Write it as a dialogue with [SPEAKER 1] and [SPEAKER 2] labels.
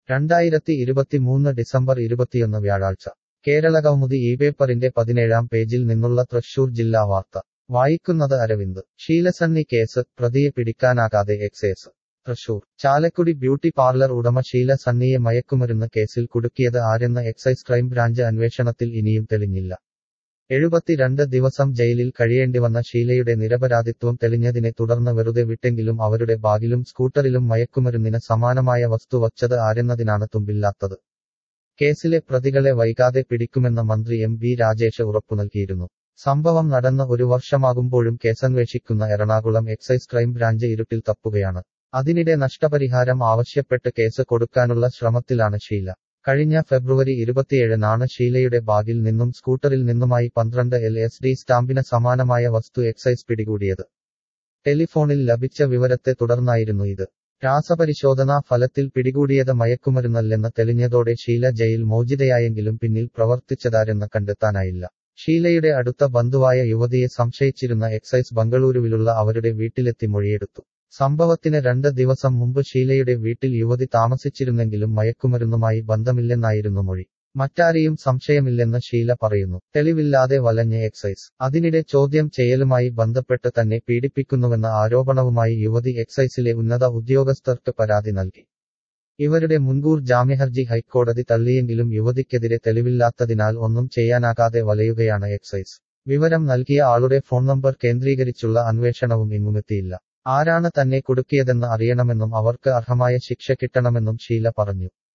[SPEAKER 1] രണ്ടായിരത്തി ഇരുപത്തിമൂന്ന് ഡിസംബർ ഇരുപത്തിയൊന്ന് വ്യാഴാഴ്ച കേരളകൗമുദി ഈ പേപ്പറിന്റെ പതിനേഴാം പേജിൽ നിന്നുള്ള തൃശൂർ ജില്ലാ വാർത്ത വായിക്കുന്നത് അരവിന്ദ് ഷീലസണ്ണി കേസ് പ്രതിയെ പിടിക്കാനാകാതെ excise Thrissur Chalakudy beauty parlour ഉടമ ഷീല സണ്ണിയെ മയക്കുമരുന്ന് കേസിൽ കുടുക്കിയത് ആരെന്ന് എക്സൈസ് ക്രൈംബ്രാഞ്ച് അന്വേഷണത്തിൽ ഇനിയും തെളിഞ്ഞില്ല എഴുപത്തിരണ്ട് ദിവസം ജയിലിൽ കഴിയേണ്ടിവന്ന ഷീലയുടെ നിരപരാധിത്വം തെളിഞ്ഞതിനെ തുടർന്ന് വെറുതെ വിട്ടെങ്കിലും അവരുടെ ബാഗിലും സ്കൂട്ടറിലും മയക്കുമരുന്നിന് സമാനമായ വസ്തു വച്ചത് ആരെന്നതിനാണ് തുമ്പില്ലാത്തത് കേസിലെ പ്രതികളെ വൈകാതെ പിടിക്കുമെന്ന് മന്ത്രി എം ബി രാജേഷ് ഉറപ്പു നൽകിയിരുന്നു സംഭവം നടന്ന് ഒരു വർഷമാകുമ്പോഴും കേസന്വേഷിക്കുന്ന എറണാകുളം എക്സൈസ് ക്രൈംബ്രാഞ്ച് ഇരുട്ടിൽ തപ്പുകയാണ് അതിനിടെ നഷ്ടപരിഹാരം ആവശ്യപ്പെട്ട് കേസ് കൊടുക്കാനുള്ള ശ്രമത്തിലാണ് ഷീല കഴിഞ്ഞ ഫെബ്രുവരി ഇരുപത്തിയേഴിനാണ് ഷീലയുടെ ബാഗിൽ നിന്നും സ്കൂട്ടറിൽ നിന്നുമായി പന്ത്രണ്ട് എൽ എസ് ഡി സ്റ്റാമ്പിന് സമാനമായ വസ്തു എക്സൈസ് പിടികൂടിയത് ടെലിഫോണിൽ ലഭിച്ച വിവരത്തെ തുടർന്നായിരുന്നു ഇത് രാസപരിശോധനാ ഫലത്തിൽ പിടികൂടിയത് മയക്കുമരുന്നല്ലെന്ന് തെളിഞ്ഞതോടെ ഷീല ജയിൽ മോചിതയായെങ്കിലും പിന്നിൽ പ്രവർത്തിച്ചതാരെന്ന് കണ്ടെത്താനായില്ല ഷീലയുടെ അടുത്ത ബന്ധുവായ യുവതിയെ സംശയിച്ചിരുന്ന എക്സൈസ് ബംഗളൂരുവിലുള്ള അവരുടെ വീട്ടിലെത്തി മൊഴിയെടുത്തു സംഭവത്തിന് രണ്ട് ദിവസം മുമ്പ് ഷീലയുടെ വീട്ടിൽ യുവതി താമസിച്ചിരുന്നെങ്കിലും മയക്കുമരുന്നുമായി ബന്ധമില്ലെന്നായിരുന്നു മൊഴി മറ്റാരെയും സംശയമില്ലെന്ന് ഷീല പറയുന്നു തെളിവില്ലാതെ വലഞ്ഞ എക്സൈസ് അതിനിടെ ചോദ്യം ചെയ്യലുമായി ബന്ധപ്പെട്ട് തന്നെ പീഡിപ്പിക്കുന്നുവെന്ന ആരോപണവുമായി യുവതി എക്സൈസിലെ ഉന്നത ഉദ്യോഗസ്ഥർക്ക് പരാതി നൽകി ഇവരുടെ മുൻകൂർ ജാമ്യഹർജി ഹൈക്കോടതി തള്ളിയെങ്കിലും യുവതിക്കെതിരെ തെളിവില്ലാത്തതിനാൽ ഒന്നും ചെയ്യാനാകാതെ വലയുകയാണ് എക്സൈസ് വിവരം നൽകിയ ആളുടെ ഫോൺ നമ്പർ കേന്ദ്രീകരിച്ചുള്ള അന്വേഷണവും എങ്ങുമെത്തിയില്ല ആരാണ് തന്നെ കുടുക്കിയതെന്ന് അറിയണമെന്നും അവർക്ക് അർഹമായ ശിക്ഷ കിട്ടണമെന്നും ഷീല പറഞ്ഞു